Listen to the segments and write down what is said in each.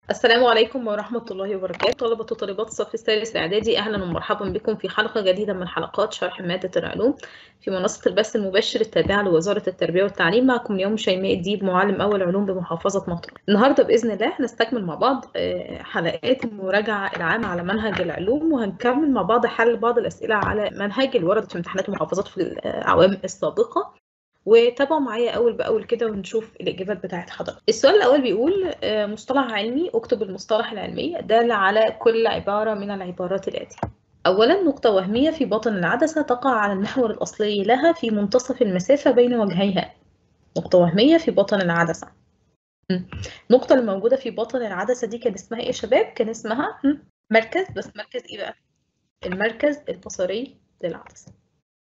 السلام عليكم ورحمة الله وبركاته طلبة وطالبات الصف الثالث الإعدادي أهلا ومرحبا بكم في حلقة جديدة من حلقات شرح مادة العلوم في منصة البث المباشر التابعة لوزارة التربية والتعليم معكم اليوم شيماء الديب معلم أول علوم بمحافظة مطروح النهاردة بإذن الله هنستكمل مع بعض حلقات المراجعة العامة على منهج العلوم وهنكمل مع بعض حل بعض الأسئلة على منهج اللي وردت في امتحانات المحافظات في الأعوام السابقة وتابعوا معايا اول باول كده ونشوف الاجابات بتاعت حضرتك السؤال الاول بيقول مصطلح علمي اكتب المصطلح العلمي دال على كل عباره من العبارات الاتيه اولا نقطه وهميه في باطن العدسه تقع على المحور الاصلي لها في منتصف المسافه بين وجهيها نقطه وهميه في باطن العدسه النقطه الموجوده في باطن العدسه دي كان اسمها ايه يا شباب كان اسمها مركز بس مركز ايه بقى المركز البصري للعدسه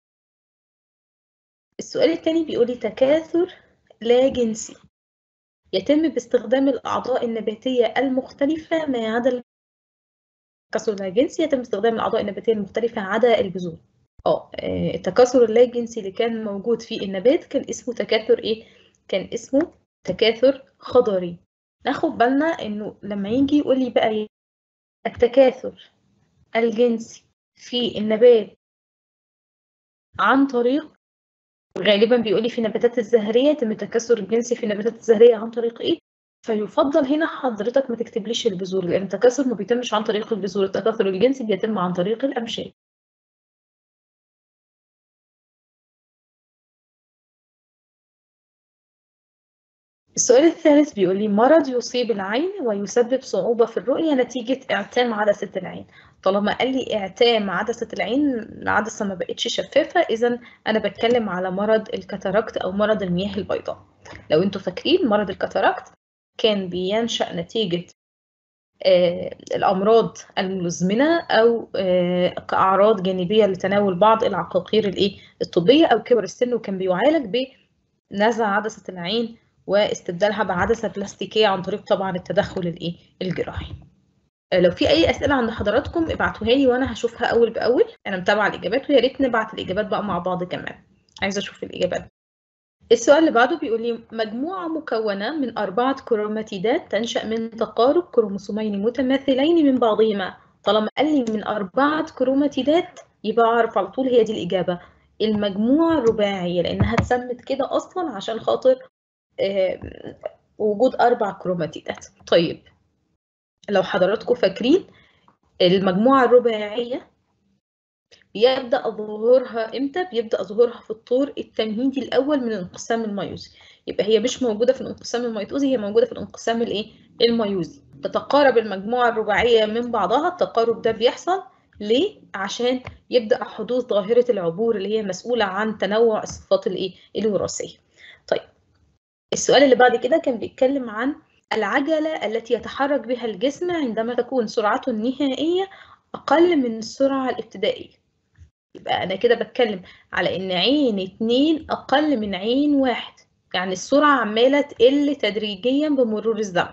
السؤال الثاني بيقول لي تكاثر لا جنسي يتم باستخدام الأعضاء النباتية المختلفة ما عدا التكاثر اللا جنسي يتم استخدام الأعضاء النباتية المختلفة عدا البذور اه التكاثر اللا جنسي اللي كان موجود في النبات كان اسمه تكاثر ايه كان اسمه تكاثر خضري ناخد بالنا انه لما يجي يقول لي بقى التكاثر الجنسي في النبات عن طريق غالبا بيقول لي في النباتات الزهريه يتم التكاثر الجنسي في النباتات الزهريه عن طريق ايه فيفضل هنا حضرتك ما تكتبليش البذور لان التكاثر ما بيتمش عن طريق البذور التكاثر الجنسي بيتم عن طريق الامشاج السؤال الثالث بيقول لي مرض يصيب العين ويسبب صعوبة في الرؤية نتيجة اعتام عدسة العين طالما قال لي اعتام عدسة العين العدسة ما بقتش شفافة إذا أنا بتكلم على مرض الكاتاراكت أو مرض المياه البيضاء لو أنتوا فاكرين مرض الكاتاراكت كان بينشأ نتيجة آه الأمراض المزمنة أو آه كأعراض جانبية لتناول بعض العقاقير الإيه الطبية أو كبر السن وكان بيعالج بنزع عدسة العين واستبدالها بعدسة بلاستيكية عن طريق طبعا التدخل الإيه الجراحي لو في اي اسئله عند حضراتكم ابعتوها لي وانا هشوفها اول باول انا متابعه الاجابات ويا ريت نبعت الاجابات بقى مع بعض كمان عايزه اشوف الاجابات السؤال اللي بعده بيقول لي مجموعه مكونه من اربعه كروماتيدات تنشا من تقارب كروموسومين متماثلين من بعضهما طالما قال لي من اربعه كروماتيدات يبقى اعرف على طول هي دي الاجابه المجموعه الرباعيه لانها اتسمت كده اصلا عشان خاطر آه وجود اربع كروماتيدات طيب لو حضراتكم فاكرين المجموعة الرباعية بيبدأ ظهورها امتى؟ بيبدأ ظهورها في الطور التمهيدي الأول من الانقسام الميوزي يبقى هي مش موجودة في الانقسام الميتوزي هي موجودة في الانقسام الايه؟ الميوزي تتقارب المجموعة الرباعية من بعضها التقارب ده بيحصل ليه؟ عشان يبدأ حدوث ظاهرة العبور اللي هي مسؤولة عن تنوع الصفات الايه؟ الوراثية. طيب السؤال اللي بعد كده كان بيتكلم عن العجلة التي يتحرك بها الجسم عندما تكون سرعته النهائية أقل من السرعة الابتدائية يبقى أنا كده بتكلم على إن عين اتنين أقل من عين واحد يعني السرعة عمالة تقل تدريجيا بمرور الزمن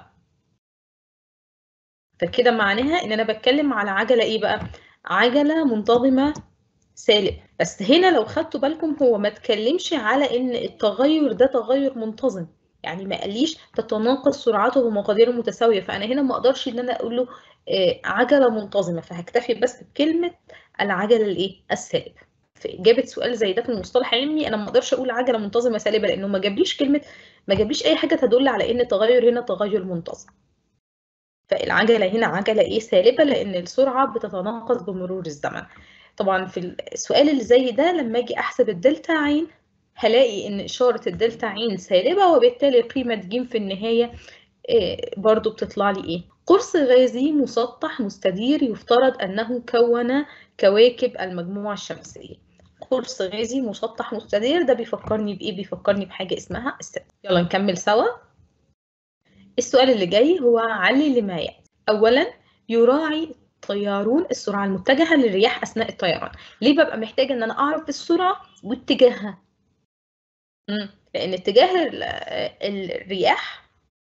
فكده معناها إن أنا بتكلم على عجلة إيه بقى؟ عجلة منتظمة سالب بس هنا لو خدتوا بالكم هو ما تكلمش على إن التغير ده تغير منتظم يعني ما قاليش تتناقص سرعته بمقادير متساويه فانا هنا ما اقدرش ان انا اقول له عجله منتظمه فهكتفي بس بكلمه العجله الايه السالبه في اجابه سؤال زي ده في المصطلح العلمي انا ما اقدرش اقول عجله منتظمه سالبه لانه ما جابليش كلمه ما جابليش اي حاجه تدل على ان التغير هنا تغير منتظم فالعجله هنا عجله ايه سالبه لان السرعه بتتناقص بمرور الزمن طبعا في السؤال اللي زي ده لما اجي احسب الدلتا عين هلاقي ان اشارة الدلتا عين سالبة وبالتالي قيمة ج في النهاية برضو بتطلع لي ايه قرص غازي مسطح مستدير يفترض انه كون كواكب المجموعة الشمسية قرص غازي مسطح مستدير ده بيفكرني بايه بيفكرني بحاجة اسمها السد يلا نكمل سوا السؤال اللي جاي هو علي لما يأتي اولا يراعي طيارون السرعة المتجهة للرياح أثناء الطيران ليه ببقى محتاجة إن أنا أعرف السرعة واتجاهها مم. لأن اتجاه الرياح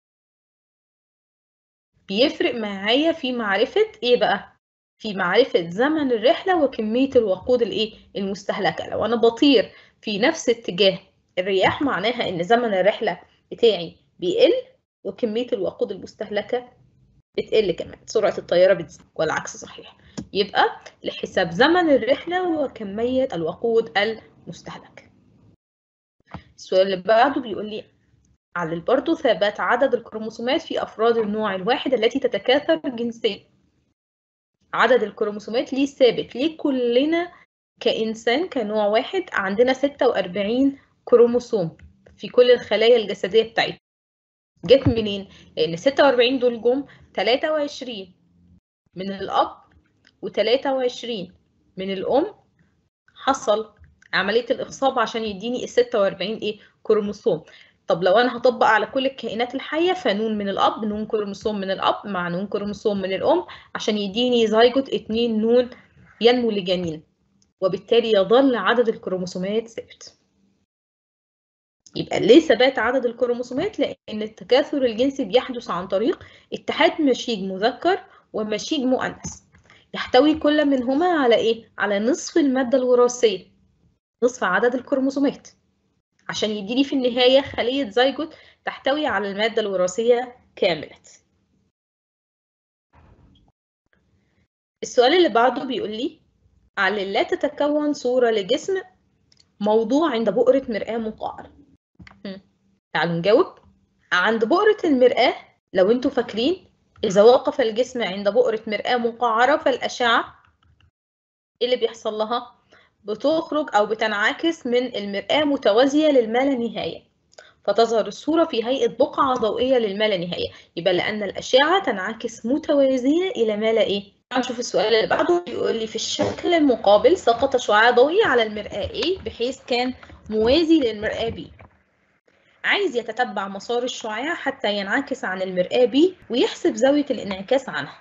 بيفرق معايا في معرفة إيه بقى؟ في معرفة زمن الرحلة وكمية الوقود الإيه؟ المستهلكة لو أنا بطير في نفس اتجاه الرياح معناها إن زمن الرحلة بتاعي بيقل وكمية الوقود المستهلكة بتقل كمان سرعة الطيارة بتزيد والعكس صحيح يبقى لحساب زمن الرحلة وكمية الوقود المستهلك السؤال اللي بعده بيقول لي علل برضه ثبات عدد الكروموسومات في أفراد النوع الواحد التي تتكاثر جنسيا عدد الكروموسومات ليه ثابت ليه كلنا كإنسان كنوع واحد عندنا 46 كروموسوم في كل الخلايا الجسدية بتاعتنا جت منين؟ لأن 46 دول جم 23 من الأب و23 من الأم حصل عملية الإخصاب عشان يديني ال 46 إيه كروموسوم طب لو أنا هطبق على كل الكائنات الحية فنون من الأب نون كروموسوم من الأب مع نون كروموسوم من الأم عشان يديني زيجوت 2 نون ينمو لجنين وبالتالي يظل عدد الكروموسومات ثابت يبقى ليه ثبات عدد الكروموسومات لان التكاثر الجنسي بيحدث عن طريق اتحاد مشيج مذكر ومشيج مؤنث يحتوي كل منهما على ايه على نصف الماده الوراثيه نصف عدد الكروموسومات عشان يديني في النهايه خليه زيجوت تحتوي على الماده الوراثيه كامله السؤال اللي بعده بيقول لي على لا تتكون صوره لجسم موضوع عند بؤره مرآة مقعر تعالوا نجاوب عند بؤرة المرآة لو انتوا فاكرين إذا وقف الجسم عند بؤرة مرآة مقعرة فالأشعة إيه اللي بيحصل لها؟ بتخرج أو بتنعكس من المرآة متوازية للما لا نهاية فتظهر الصورة في هيئة بقعة ضوئية للما لا نهاية يبقى لأن الأشعة تنعكس متوازية إلى ما لا إيه؟ نشوف السؤال اللي بعده بيقول لي في الشكل المقابل سقط شعاع ضوئي على المرآة A بحيث كان موازي للمرآة B عايز يتتبع مسار الشعاع حتى ينعكس عن المرآة B ويحسب زاوية الانعكاس عنها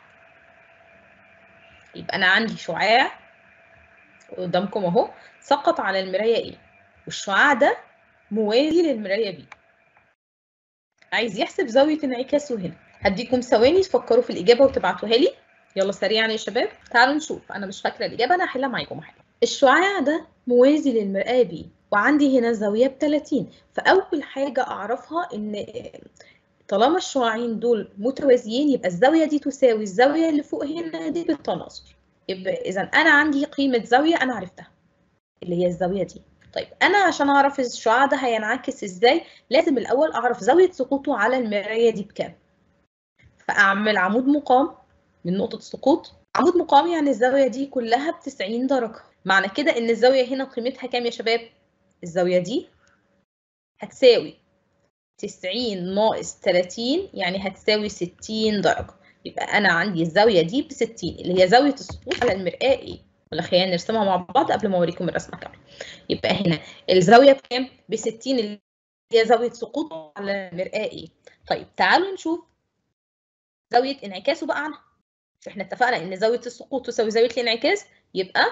يبقى أنا عندي شعاع قدامكم أهو سقط على المراية A والشعاع ده موازي للمراية B عايز يحسب زاوية انعكاسه هنا هديكم ثواني تفكروا في الإجابة وتبعتوها لي يلا سريعا يا شباب تعالوا نشوف أنا مش فاكرة الإجابة أنا هحلها معاكم حاجة الشعاع ده موازي للمرآة B وعندي هنا زاوية ب 30 فأول حاجة أعرفها إن طالما الشعاعين دول متوازيين يبقى الزاوية دي تساوي الزاوية اللي فوق هنا دي بالتناظر يبقى إذا أنا عندي قيمة زاوية أنا عرفتها اللي هي الزاوية دي طيب أنا عشان أعرف الشعاع ده هينعكس إزاي لازم الأول أعرف زاوية سقوطه على المراية دي بكام فأعمل عمود مقام من نقطة السقوط عمود مقام يعني الزاوية دي كلها ب 90 درجة معنى كده إن الزاوية هنا قيمتها كام يا شباب؟ الزاوية دي هتساوي 90 ناقص 30 يعني هتساوي 60 درجة يبقى أنا عندي الزاوية دي ب 60 اللي هي زاوية السقوط على المرآة إيه؟ ولا خلينا نرسمها مع بعض قبل ما أوريكم الرسمة كاملة يبقى هنا الزاوية بكام؟ ب 60 اللي هي زاوية سقوط على المرآة إيه؟ طيب تعالوا نشوف زاوية انعكاسه بقى عنها احنا اتفقنا ان زاوية السقوط تساوي زاوية الانعكاس يبقى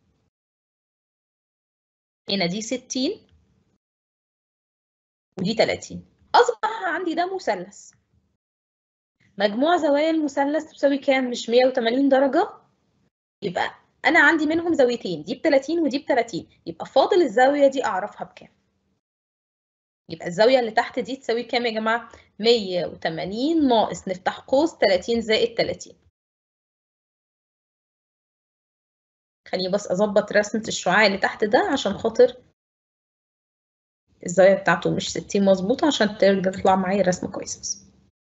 هنا دي 60 ودي 30 أصبح عندي ده مثلث مجموع زوايا المثلث تساوي كام مش 180 درجة يبقى أنا عندي منهم زاويتين دي ب 30 ودي ب 30 يبقى فاضل الزاوية دي أعرفها بكام يبقى الزاوية اللي تحت دي تساوي كام يا جماعة 180 ناقص نفتح قوس 30 زائد 30 خليني بس اظبط رسمة الشعاع اللي تحت ده عشان خاطر الزاوية بتاعته مش 60 مظبوطة عشان ترجع تطلع معايا الرسمة كويسة بس.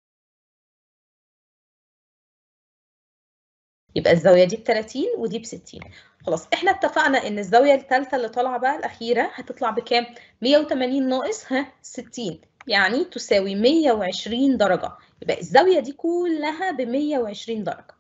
يبقى الزاوية دي ب 30 ودي ب 60 خلاص احنا اتفقنا ان الزاوية الثالثة اللي طالعة بقى الأخيرة هتطلع بكام؟ 180 ناقص ها 60 يعني تساوي 120 درجة يبقى الزاوية دي كلها ب 120 درجة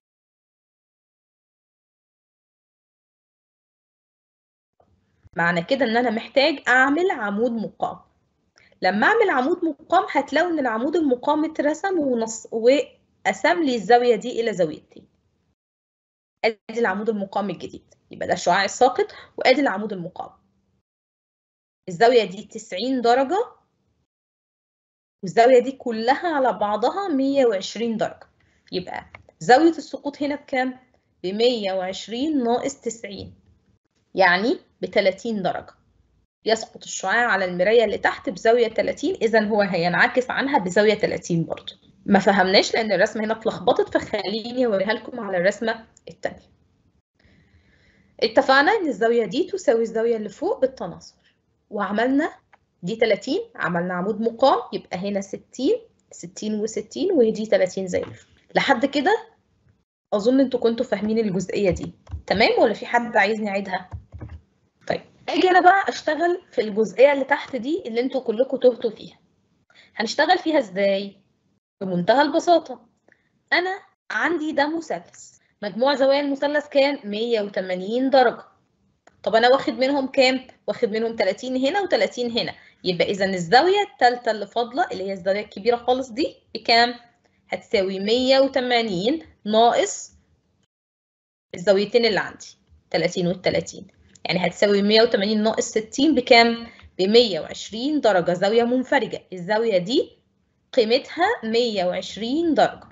معنى كده ان انا محتاج اعمل عمود مقام لما اعمل عمود مقام هتلاقوا ان العمود المقام اترسم ونص وقسم لي الزاويه دي الى زاويتين ادي العمود المقام الجديد يبقى ده الشعاع الساقط وادي العمود المقام الزاويه دي 90 درجه والزاويه دي كلها على بعضها 120 درجه يبقى زاويه السقوط هنا بكام ب 120 ناقص 90 يعني ب 30 درجة يسقط الشعاع على المراية اللي تحت بزاوية 30 إذا هو هينعكس عنها بزاوية 30 برضه ما فهمناش لان الرسمه هنا اتلخبطت فخليني اوريها لكم على الرسمه الثانيه اتفقنا ان الزاويه دي تساوي الزاويه اللي فوق بالتناصر وعملنا دي 30 عملنا عمود مقام يبقى هنا 60 60 و60 ودي 30 زي لحد كده اظن انتوا كنتوا فاهمين الجزئيه دي تمام ولا في حد عايزني اعيدها طيب اجي انا بقى اشتغل في الجزئيه اللي تحت دي اللي انتوا كلكم تهتوا فيها هنشتغل فيها ازاي بمنتهى البساطه انا عندي ده مثلث مجموع زوايا المثلث كام 180 درجه طب انا واخد منهم كام واخد منهم 30 هنا و30 هنا يبقى اذا الزاويه الثالثه اللي فاضله اللي هي الزاويه الكبيره خالص دي بكام هتساوي 180 ناقص الزاويتين اللي عندي 30 وال 30 يعني هتساوي 180 ناقص 60 بكام؟ ب 120 درجة زاوية منفرجة الزاوية دي قيمتها 120 درجة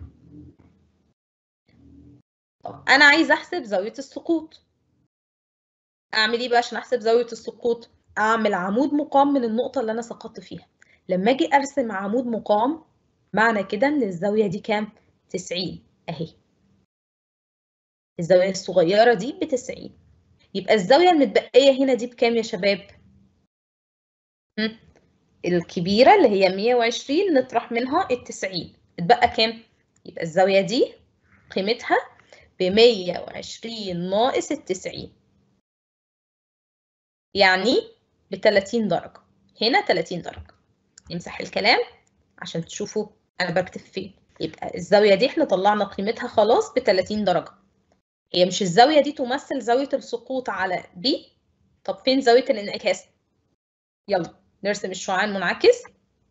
طب أنا عايزة أحسب زاوية السقوط أعمل إيه بقى عشان أحسب زاوية السقوط؟ أعمل عمود مقام من النقطة اللي أنا سقطت فيها لما أجي أرسم عمود مقام معنى كده إن الزاوية دي كام؟ 90 أهي الزاوية الصغيرة دي ب 90 يبقى الزاوية المتبقية هنا دي بكام يا شباب؟ هم؟ الكبيرة اللي هي 120 نطرح منها ال 90 اتبقى كام؟ يبقى الزاوية دي قيمتها ب 120 ناقص ال 90 يعني ب 30 درجة هنا 30 درجة نمسح الكلام عشان تشوفوا أنا بكتب فين يبقى الزاوية دي احنا طلعنا قيمتها خلاص ب 30 درجة هي مش الزاوية دي تمثل زاوية السقوط على B طب فين زاوية الانعكاس يلا نرسم الشعاع المنعكس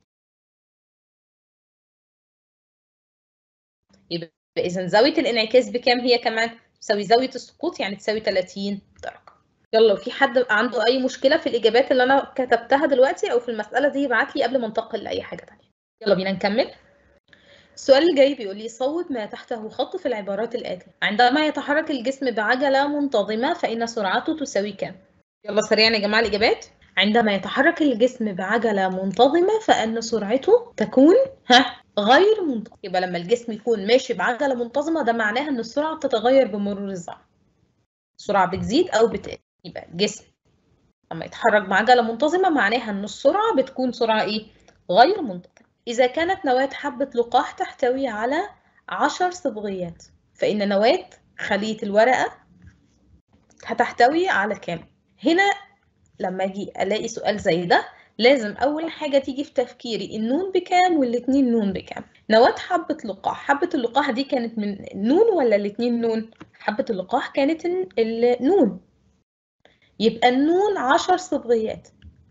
يبقى إذا زاوية الانعكاس بكام هي كمان تساوي زاوية السقوط يعني تساوي 30 درجة يلا لو في حد عنده أي مشكلة في الإجابات اللي أنا كتبتها دلوقتي أو في المسألة دي يبعت لي قبل ما ننتقل لأي حاجة تانية يلا بينا نكمل السؤال اللي جاي بيقول لي صوب ما تحته خط في العبارات الآتية عندما يتحرك الجسم بعجلة منتظمة فإن سرعته تساوي كام؟ يلا سريعا يا جماعة الإجابات عندما يتحرك الجسم بعجلة منتظمة فإن سرعته تكون ها غير منتظمة يبقى لما الجسم يكون ماشي بعجلة منتظمة ده معناها إن السرعة بتتغير بمرور الزمن السرعة بتزيد أو بتقل يبقى الجسم لما يتحرك بعجلة منتظمة معناها إن السرعة بتكون سرعة إيه؟ غير منتظمة إذا كانت نواة حبة لقاح تحتوي على عشر صبغيات فإن نواة خلية الورقة هتحتوي على كام؟ هنا لما أجي ألاقي سؤال زي ده لازم أول حاجة تيجي في تفكيري النون بكام والاتنين نون بكام نواة حبة لقاح حبة اللقاح دي كانت من نون ولا الاتنين نون؟ حبة اللقاح كانت النون يبقى النون عشر صبغيات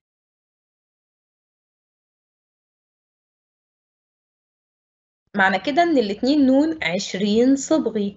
معنى كده ان الاتنين نون عشرين صبغي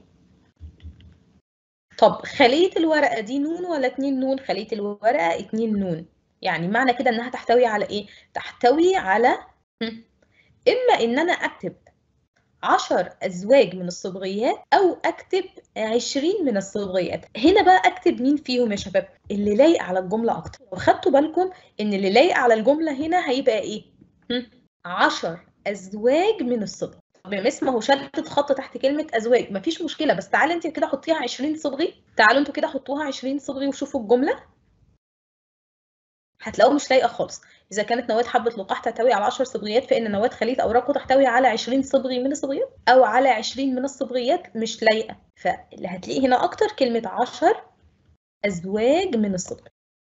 طب خلية الورقة دي نون ولا اتنين نون خلية الورقة اتنين نون يعني معنى كده انها تحتوي على ايه تحتوي على اما ان انا اكتب عشر أزواج من الصبغيات أو أكتب عشرين من الصبغيات هنا بقى أكتب مين فيهم يا شباب اللي لايق على الجملة أكتر لو خدتوا بالكم إن اللي لايق على الجملة هنا هيبقى إيه عشر أزواج من الصبغ طب يا مس ما هو شدت خط تحت كلمة أزواج مفيش مشكلة بس تعالي أنت كده حطيها 20 صبغي تعالوا أنتوا كده حطوها 20 صبغي وشوفوا الجملة هتلاقوها مش لايقة خالص إذا كانت نواة حبة لقاح تحتوي على 10 صبغيات فإن نواة خلية أوراقه تحتوي على 20 صبغي من الصبغيات أو على 20 من الصبغيات مش لايقة فاللي هتلاقيه هنا أكتر كلمة 10 أزواج من الصبغ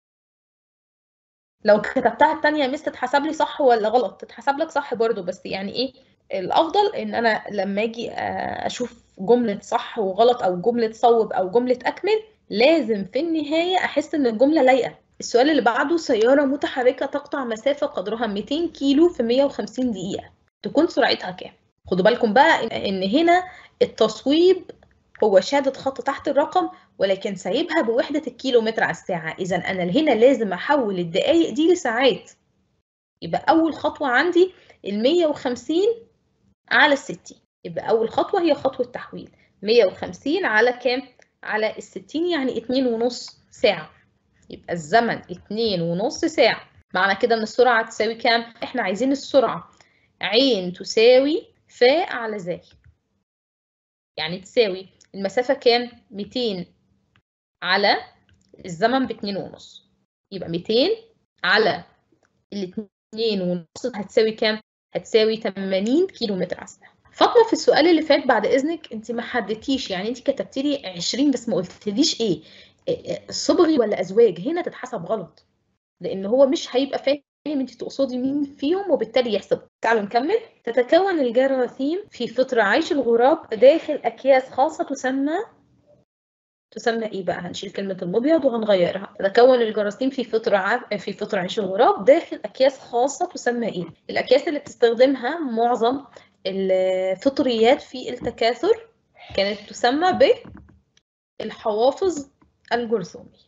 لو كتبتها التانية مس تتحسب لي صح ولا غلط تتحسب لك صح برضو بس يعني ايه الافضل ان انا لما اجي اشوف جمله صح وغلط او جمله صوب او جمله اكمل لازم في النهايه احس ان الجمله لايقه السؤال اللي بعده سياره متحركه تقطع مسافه قدرها 200 كيلو في 150 دقيقه تكون سرعتها كام خدوا بالكم بقى ان هنا التصويب هو شادد خط تحت الرقم ولكن سايبها بوحدة الكيلومتر على الساعة إذا أنا هنا لازم أحول الدقايق دي لساعات يبقى أول خطوة عندي ال 150 على ال 60 يبقى أول خطوة هي خطوة تحويل 150 على كام؟ على ال 60 يعني 2 ونص ساعة يبقى الزمن 2 ونص ساعة معنى كده إن السرعة تساوي كام؟ إحنا عايزين السرعة عين تساوي ف على زي يعني تساوي المسافة كام 200 على الزمن باتنين ونص يبقى 200 على الاتنين ونص هتساوي كام هتساوي 80 كيلو متر على الساعة فاطمه في السؤال اللي فات بعد اذنك انت ما حددتيش يعني انت كتبت لي 20 بس ما قلتليش ايه صبغي ولا ازواج هنا تتحسب غلط لان هو مش هيبقى فاهم انت تقصدي مين فيهم وبالتالي يحسب تعالوا نكمل تتكون الجراثيم في فطر عيش الغراب داخل اكياس خاصه تسمى تسمى ايه بقى هنشيل كلمه المبيض وهنغيرها تتكون الجراثيم في فطر ع... في فطر عيش الغراب داخل اكياس خاصه تسمى ايه الاكياس اللي بتستخدمها معظم الفطريات في التكاثر كانت تسمى بالحوافظ الجرثومي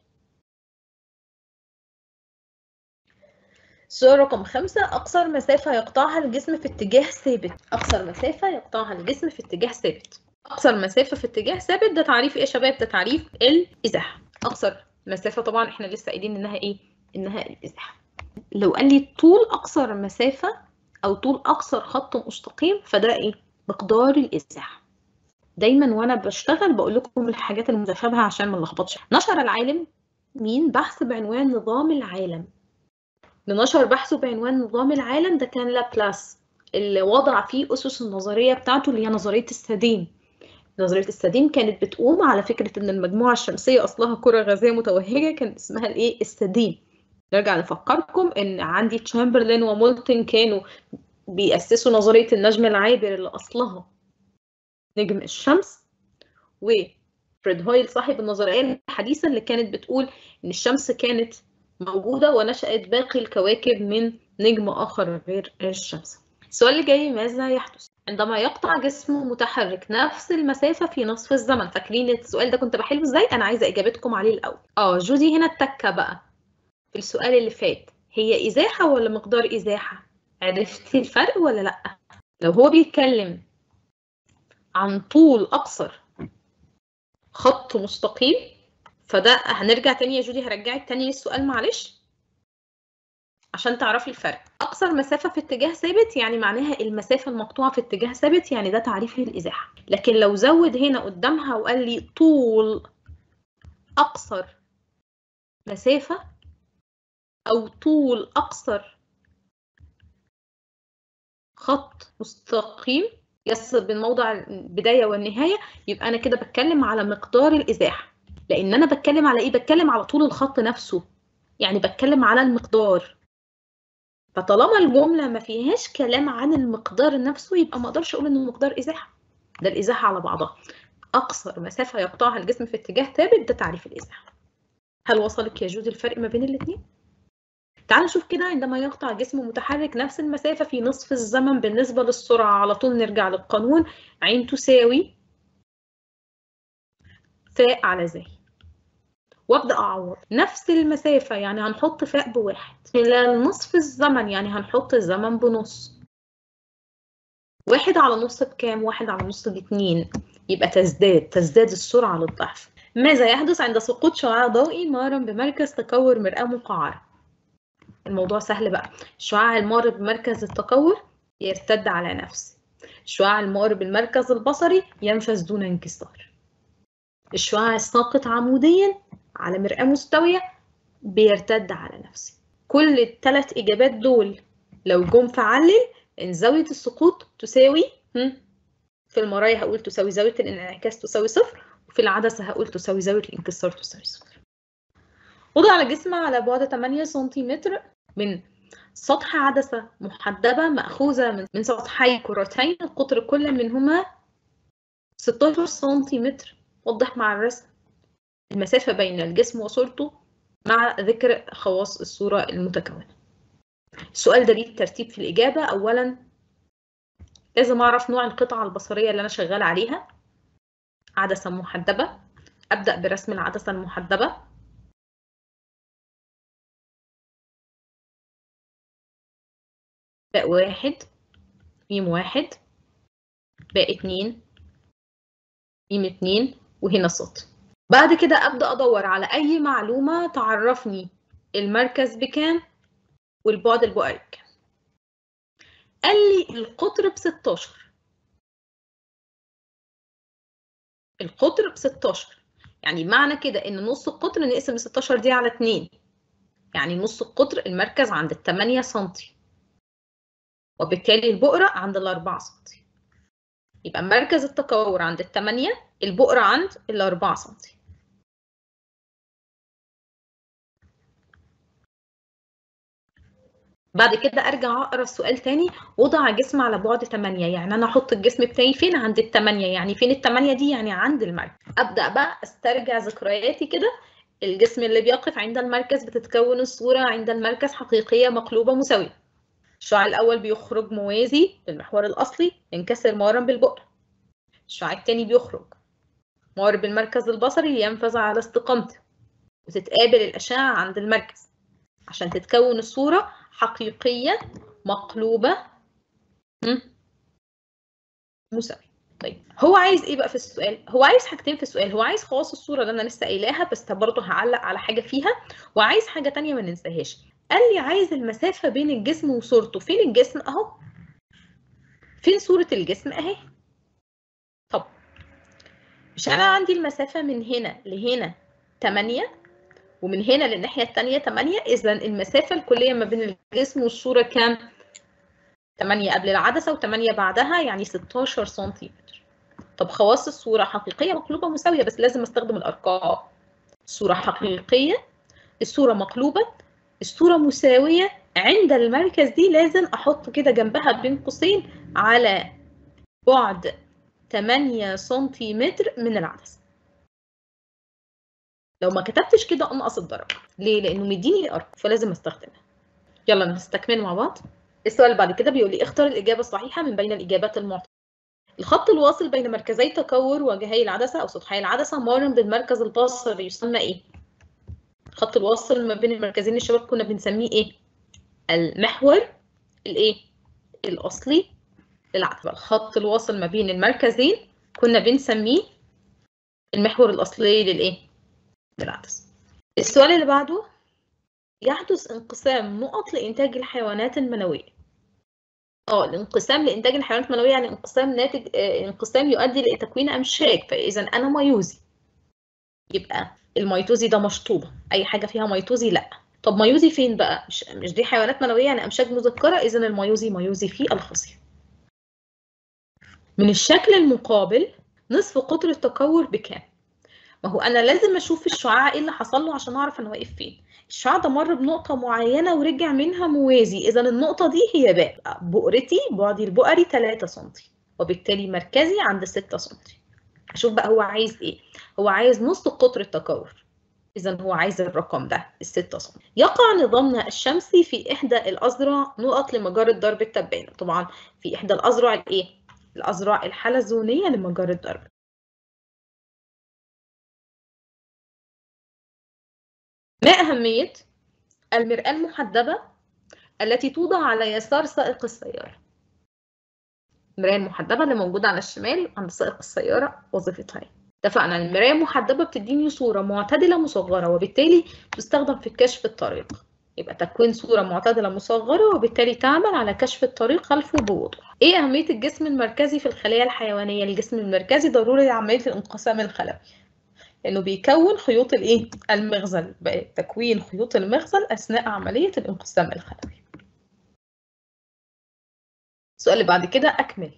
سؤال رقم خمسة أقصر مسافة يقطعها الجسم في اتجاه ثابت أقصر مسافة يقطعها الجسم في اتجاه ثابت أقصر مسافة في اتجاه ثابت ده تعريف إيه يا شباب ده تعريف الإزاحة أقصر مسافة طبعا إحنا لسه قايلين إنها إيه إنها الإزاحة لو قال لي طول أقصر مسافة أو طول أقصر خط مستقيم فده إيه مقدار الإزاحة دايما وانا بشتغل بقول لكم الحاجات المتشابهه عشان ما نلخبطش نشر العالم مين بحث بعنوان نظام العالم اللي نشر بحثه بعنوان نظام العالم ده كان لابلاس اللي وضع فيه اسس النظريه بتاعته اللي هي نظريه السديم نظريه السديم كانت بتقوم على فكره ان المجموعه الشمسيه اصلها كره غازيه متوهجه كان اسمها الايه السديم نرجع نفكركم ان عندي تشامبرلين ومولتن كانوا بيأسسوا نظريه النجم العابر اللي اصلها نجم الشمس وفريد هويل صاحب النظرية الحديثة اللي كانت بتقول إن الشمس كانت موجودة ونشأت باقي الكواكب من نجم آخر غير الشمس السؤال اللي جاي ماذا يحدث عندما يقطع جسم متحرك نفس المسافة في نصف الزمن فاكرين السؤال ده كنت بحله ازاي أنا عايزة إجابتكم عليه الأول اه جودي هنا التكة بقى في السؤال اللي فات هي إزاحة ولا مقدار إزاحة عرفتي الفرق ولا لأ لو هو بيتكلم عن طول أقصر خط مستقيم فده هنرجع تاني يا جودي هرجعك تاني للسؤال معلش عشان تعرفي الفرق أقصر مسافة في اتجاه ثابت يعني معناها المسافة المقطوعة في اتجاه ثابت يعني ده تعريف الإزاحة لكن لو زود هنا قدامها وقال لي طول أقصر مسافة أو طول أقصر خط مستقيم يصل بين موضع البداية والنهاية يبقى أنا كده بتكلم على مقدار الإزاحة لأن أنا بتكلم على إيه؟ بتكلم على طول الخط نفسه يعني بتكلم على المقدار فطالما الجملة ما فيهاش كلام عن المقدار نفسه يبقى ما أقدرش أقول إن المقدار إزاحة ده الإزاحة على بعضها أقصر مسافة يقطعها الجسم في اتجاه ثابت ده تعريف الإزاحة هل وصلك يا جود الفرق ما بين الاثنين؟ تعال نشوف كده عندما يقطع جسم متحرك نفس المسافة في نصف الزمن بالنسبة للسرعة على طول نرجع للقانون عين تساوي فاء على زي وابدا اعوض نفس المسافة يعني هنحط فاء بواحد خلال نصف الزمن يعني هنحط الزمن بنص واحد على نص بكام؟ واحد على نص باتنين يبقى تزداد تزداد السرعة للضعف ماذا يحدث عند سقوط شعاع ضوئي مارا بمركز تكور مرآة مقعرة؟ الموضوع سهل بقى الشعاع المار بمركز التكور يرتد على نفسه الشعاع المار بالمركز البصري ينفذ دون انكسار الشعاع الساقط عموديا على مرآة مستوية بيرتد على نفسه كل الثلاث إجابات دول لو جم فعلل إن زاوية السقوط تساوي في المراية هقول تساوي زاوية الانعكاس تساوي صفر وفي العدسة هقول تساوي زاوية الانكسار تساوي صفر وضع الجسم على بعد 8 سنتيمتر من سطح عدسة محدبة مأخوذة من من سطحي كرتين قطر كل منهما 16 سنتيمتر وضح مع الرسم المسافة بين الجسم وصورته مع ذكر خواص الصورة المتكونة السؤال ده ليه ترتيب في الإجابة أولا لازم أعرف نوع القطعة البصرية اللي أنا شغال عليها عدسة محدبة أبدأ برسم العدسة المحدبة باء واحد ميم واحد باء اتنين ميم اتنين وهنا صوت بعد كده أبدأ أدور على أي معلومة تعرفني المركز بكام والبعد البؤري بكام قال لي القطر ب 16 القطر ب 16 يعني معنى كده ان نص القطر نقسم ال 16 دي على 2 يعني نص القطر المركز عند ال 8 سم وبالتالي البؤرة عند ال 4 سم يبقى مركز التكور عند ال 8 البؤرة عند ال 4 سم بعد كده ارجع اقرا السؤال تاني وضع جسم على بعد 8 يعني انا احط الجسم بتاعي فين عند ال 8 يعني فين ال 8 دي يعني عند المركز ابدا بقى استرجع ذكرياتي كده الجسم اللي بيقف عند المركز بتتكون الصوره عند المركز حقيقيه مقلوبه مساويه الشعاع الاول بيخرج موازي للمحور الاصلي ينكسر مورا بالبؤره الشعاع الثاني بيخرج مور بالمركز البصري لينفذ على استقامته وتتقابل الاشعه عند المركز عشان تتكون الصوره حقيقية مقلوبة مساوية طيب هو عايز ايه بقى في السؤال هو عايز حاجتين في السؤال هو عايز خواص الصورة اللي انا لسه قايلاها بس برضه هعلق على حاجة فيها وعايز حاجة تانية ما ننساهاش قال لي عايز المسافة بين الجسم وصورته فين الجسم اهو فين صورة الجسم اهي طب مش انا عندي المسافة من هنا لهنا 8 ومن هنا للناحية التانية 8 إذا المسافة الكلية ما بين الجسم والصورة كام؟ 8 قبل العدسة و8 بعدها يعني 16 سنتيمتر. طب خواص الصورة حقيقية مقلوبة مساوية بس لازم استخدم الأرقام. الصورة حقيقية الصورة مقلوبة الصورة مساوية عند المركز دي لازم أحط كده جنبها بين قوسين على بعد 8 سنتيمتر من العدسة. لو ما كتبتش كده انقص الدرجه ليه لانه مديني ارقام فلازم استخدمها يلا نستكمل مع بعض السؤال اللي بعد كده بيقول لي اختر الاجابه الصحيحه من بين الاجابات المعطيه الخط الواصل بين مركزي تكور وجهي العدسه او سطحي العدسه مارن بالمركز البصري يسمى ايه الخط الواصل ما بين المركزين الشباب كنا بنسميه ايه المحور الايه الاصلي للعدسه الخط الواصل ما بين المركزين كنا بنسميه المحور الاصلي للايه للعدسة السؤال اللي بعده يحدث انقسام نقط لإنتاج الحيوانات المنوية اه الانقسام لإنتاج الحيوانات المنوية يعني انقسام ناتج آه انقسام يؤدي لتكوين أمشاج فإذا أنا ميوزي يبقى الميتوزي ده مشطوبة أي حاجة فيها ميتوزي لأ طب ميوزي فين بقى؟ مش, مش دي حيوانات منوية يعني أمشاج مذكرة إذا الميوزي ميوزي في الخصية من الشكل المقابل نصف قطر التكور بكام؟ ما هو انا لازم اشوف الشعاع ايه اللي حصل له عشان اعرف انا واقف فين الشعاع ده مر بنقطة معينة ورجع منها موازي إذا النقطة دي هي باء بؤرتي بعدي البؤري 3 سم وبالتالي مركزي عند 6 سم أشوف بقى هو عايز إيه هو عايز نص قطر التكور إذا هو عايز الرقم ده ال 6 سم يقع نظامنا الشمسي في إحدى الأذرع نقط لمجرة ضرب التبانة طبعا في إحدى الأذرع الإيه؟ الأذرع الحلزونية لمجرة ضرب ما أهمية المرآة المحدبة التي توضع على يسار سائق السيارة؟ المراية المحدبة اللي موجودة على الشمال عند سائق السيارة وظيفتها ايه؟ اتفقنا المراية المحدبة بتديني صورة معتدلة مصغرة وبالتالي تستخدم في كشف الطريق يبقى تكوين صورة معتدلة مصغرة وبالتالي تعمل على كشف الطريق خلفه بوضوح. ايه أهمية الجسم المركزي في الخلية الحيوانية؟ الجسم المركزي ضروري لعملية الانقسام الخلوي. لانه بيكون خيوط الايه المغزل تكوين خيوط المغزل اثناء عمليه الانقسام الخلوي السؤال اللي بعد كده اكمل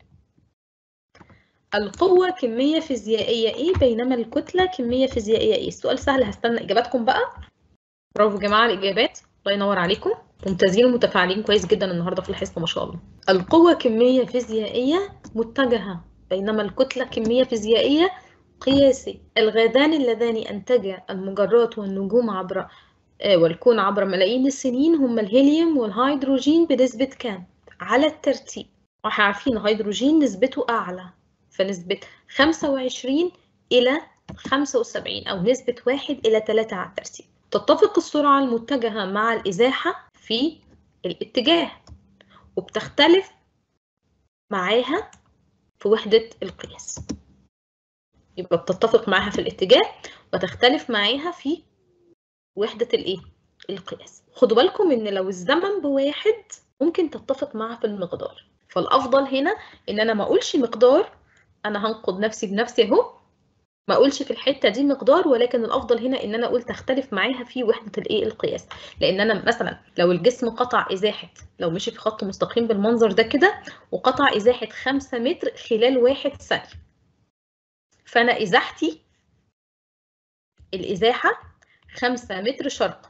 القوة كمية فيزيائية ايه بينما الكتلة كمية فيزيائية ايه السؤال سهل هستنى اجاباتكم بقى برافو يا جماعة الاجابات الله ينور عليكم ممتازين ومتفاعلين كويس جدا النهارده في الحصة ما شاء الله القوة كمية فيزيائية متجهة بينما الكتلة كمية فيزيائية قياسي الغازان اللذان أنتجا المجرات والنجوم عبر والكون عبر ملايين السنين هما الهيليوم والهيدروجين بنسبة كام؟ على الترتيب واحنا عارفين الهيدروجين نسبته أعلى فنسبة 25 إلى 75 أو نسبة 1 إلى 3 على الترتيب تتفق السرعة المتجهة مع الإزاحة في الاتجاه وبتختلف معاها في وحدة القياس يبقى بتتفق معاها في الاتجاه وتختلف معاها في وحدة الايه؟ القياس. خدوا بالكم ان لو الزمن بواحد ممكن تتفق معاها في المقدار. فالافضل هنا ان انا ما اقولش مقدار انا هنقد نفسي بنفسي اهو ما اقولش في الحته دي مقدار ولكن الافضل هنا ان انا اقول تختلف معاها في وحده الايه القياس لان انا مثلا لو الجسم قطع ازاحه لو مشي في خط مستقيم بالمنظر ده كده وقطع ازاحه 5 متر خلال واحد ثانيه فانا ازاحتي الازاحه 5 متر شرقا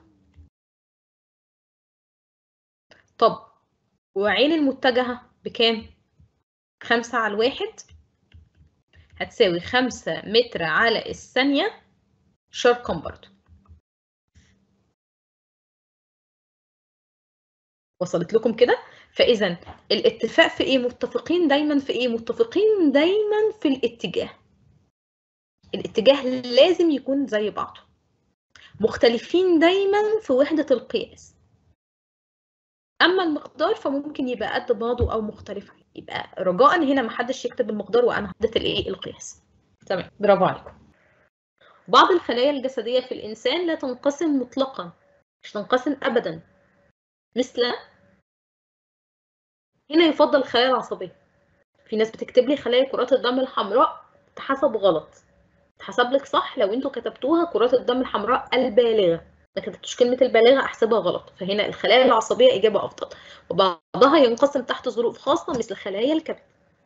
طب وعين المتجهه بكام 5 على الواحد هتساوي خمسة متر على الثانية شرقا برضو وصلت لكم كده فإذا الاتفاق في إيه متفقين دايما في إيه متفقين دايما في الاتجاه الاتجاه لازم يكون زي بعضه مختلفين دايما في وحدة القياس أما المقدار فممكن يبقى قد بعضه أو مختلف يبقى رجاء هنا محدش يكتب المقدار وأنا وحدة الإيه القياس تمام برافو عليكم بعض الخلايا الجسدية في الإنسان لا تنقسم مطلقا مش تنقسم أبدا مثل هنا يفضل الخلايا العصبية في ناس بتكتب لي خلايا كرات الدم الحمراء تحسب غلط تحسب لك صح لو انتوا كتبتوها كرات الدم الحمراء البالغة ما كتبتوش كلمة البالغة أحسبها غلط فهنا الخلايا العصبية إجابة أفضل وبعضها ينقسم تحت ظروف خاصة مثل خلايا الكبد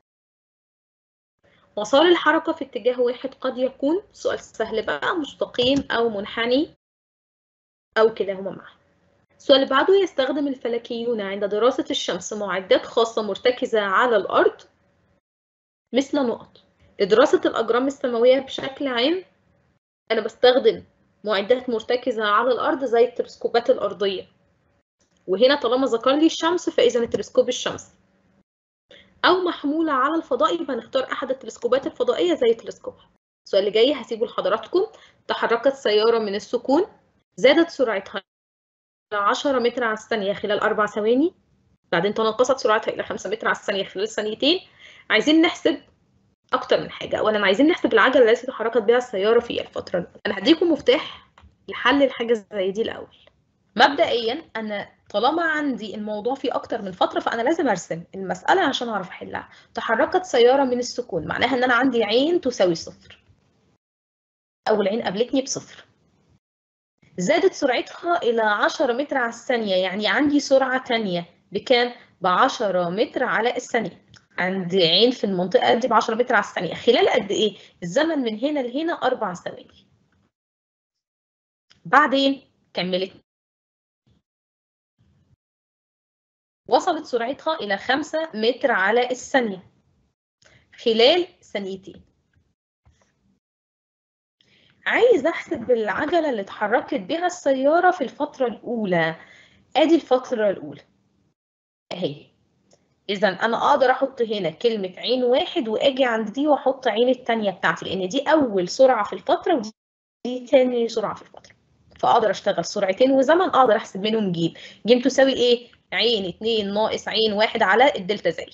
مسار الحركة في اتجاه واحد قد يكون سؤال سهل بقى مستقيم أو منحني أو كلاهما معا السؤال اللي بعده يستخدم الفلكيون عند دراسة الشمس معدات خاصة مرتكزة على الأرض مثل نقط لدراسة الأجرام السماوية بشكل عام أنا بستخدم معدات مرتكزة على الأرض زي التلسكوبات الأرضية وهنا طالما ذكر لي الشمس فإذا التلسكوب الشمس أو محمولة على الفضاء يبقى نختار أحد التلسكوبات الفضائية زي التلسكوب السؤال اللي جاي هسيبه لحضراتكم تحركت سيارة من السكون زادت سرعتها إلى 10 متر على الثانية خلال أربع ثواني بعدين تناقصت سرعتها إلى 5 متر على الثانية خلال ثانيتين عايزين نحسب أكتر من حاجة أولا عايزين نحسب العجلة التي تحركت بها السيارة في الفترة الأولى أنا هديكم مفتاح لحل الحاجة زي دي الأول مبدئيا أنا طالما عندي الموضوع فيه أكتر من فترة فأنا لازم أرسم المسألة عشان أعرف أحلها تحركت سيارة من السكون معناها إن أنا عندي عين تساوي صفر أول عين قابلتني بصفر زادت سرعتها إلى 10 متر على الثانية يعني عندي سرعة تانية بكام؟ ب 10 متر على الثانية عندي عين في المنطقة دي ب 10 متر على الثانية خلال قد إيه؟ الزمن من هنا لهنا أربع ثواني بعدين كملت وصلت سرعتها إلى 5 متر على الثانية خلال ثانيتين عايز أحسب العجلة اللي اتحركت بها السيارة في الفترة الأولى أدي الفترة الأولى أهي إذا أنا أقدر أحط هنا كلمة عين واحد وأجي عند دي وأحط عين التانية بتاعتي لأن دي أول سرعة في الفترة ودي تاني سرعة في الفترة فأقدر أشتغل سرعتين وزمن أقدر أحسب منهم جيم جيم تساوي إيه؟ عين اتنين ناقص عين واحد على الدلتا زي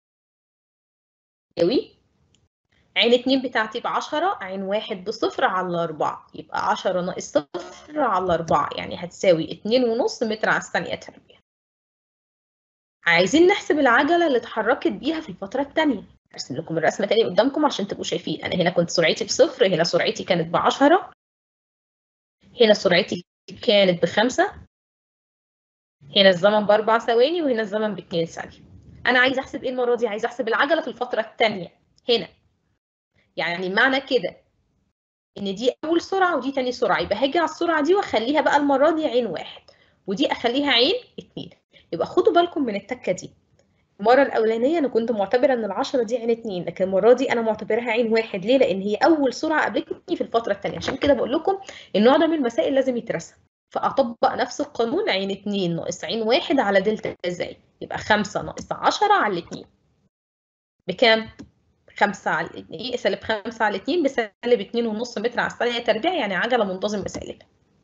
يساوي عين اتنين بتاعتي بعشرة عين واحد بصفر على أربعة يبقى عشرة ناقص صفر على أربعة يعني هتساوي اتنين ونص متر على الثانية تربيع عايزين نحسب العجلة اللي اتحركت بيها في الفترة التانية هرسم لكم الرسمة تاني قدامكم عشان تبقوا شايفين أنا هنا كنت سرعتي بصفر هنا سرعتي كانت بعشرة هنا سرعتي كانت بخمسة هنا الزمن بأربع ثواني وهنا الزمن باتنين ثانية أنا عايز أحسب إيه المرة دي؟ عايز أحسب العجلة في الفترة التانية هنا يعني معنى كده ان دي اول سرعه ودي تاني سرعه يبقى هاجي على السرعه دي واخليها بقى المره دي عين واحد ودي اخليها عين اتنين يبقى خدوا بالكم من التكه دي المره الاولانيه انا كنت معتبره ان العشرة دي عين اتنين لكن المره دي انا معتبرها عين واحد ليه لان هي اول سرعه قابلتني في الفتره الثانيه عشان كده بقول لكم النوع ده من المسائل لازم يترسم فاطبق نفس القانون عين اتنين ناقص عين واحد على دلتا ازاي يبقى خمسة ناقص عشرة على الاتنين بكام؟ خمسة على الاثنين سالب خمسة على الاثنين بسالب اتنين ونص متر على الثانية تربيع يعني عجلة منتظم بسالب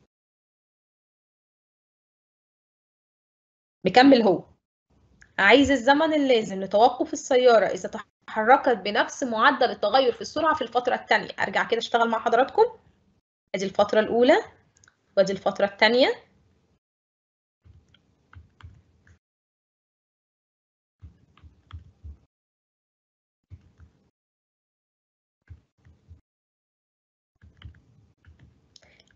بكمل هو عايز الزمن اللازم لتوقف السيارة إذا تحركت بنفس معدل التغير في السرعة في الفترة الثانية أرجع كده أشتغل مع حضراتكم أدي الفترة الأولى وأدي الفترة الثانية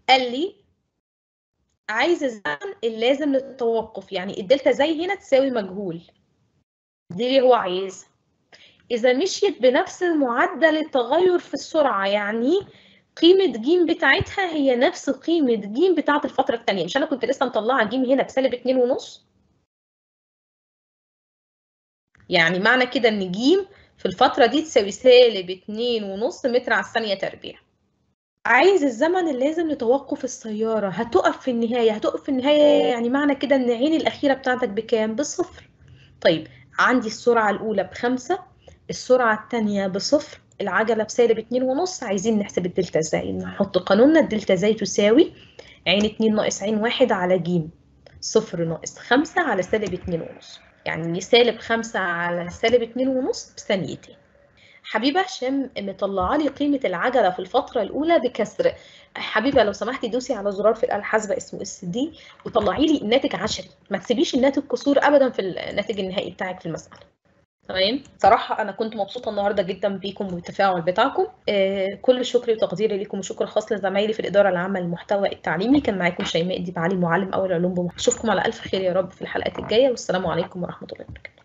قال لي عايز الزمن اللازم للتوقف يعني الدلتا زي هنا تساوي مجهول دي اللي هو عايزها إذا مشيت بنفس معدل التغير في السرعة يعني قيمة ج بتاعتها هي نفس قيمة ج بتاعت الفترة الثانية مش أنا كنت لسه مطلعة ج هنا بسالب اتنين ونص يعني معنى كده إن ج في الفترة دي تساوي سالب اتنين ونص متر على الثانية تربيع عايز الزمن اللازم لتوقف السيارة هتقف في النهاية هتقف في النهاية يعني معنى كده إن عين الأخيرة بتاعتك بكام؟ بصفر طيب عندي السرعة الأولى بخمسة السرعة الثانية بصفر العجلة بسالب اتنين ونص عايزين نحسب الدلتا ازاي نحط قانوننا الدلتا ازاي تساوي عين اتنين ناقص عين واحد على ج صفر ناقص خمسة على سالب اتنين ونص يعني سالب خمسة على سالب اتنين ونص بثانيتين حبيبة هشام مطلعة لي قيمة العجلة في الفترة الأولى بكسر حبيبة لو سمحتي دوسي على زرار في الآلة الحاسبة اسمه اس دي وطلعي لي الناتج عشري ما تسيبيش الناتج كسور أبدا في الناتج النهائي بتاعك في المسألة تمام صراحة أنا كنت مبسوطة النهاردة جدا بيكم والتفاعل بتاعكم آه كل شكري وتقديري لكم وشكر خاص لزمايلي في الإدارة العامة للمحتوى التعليمي كان معاكم شيماء الديب علي معلم أول علوم بمحتوى أشوفكم على ألف خير يا رب في الحلقات الجاية والسلام عليكم ورحمة الله وبركاته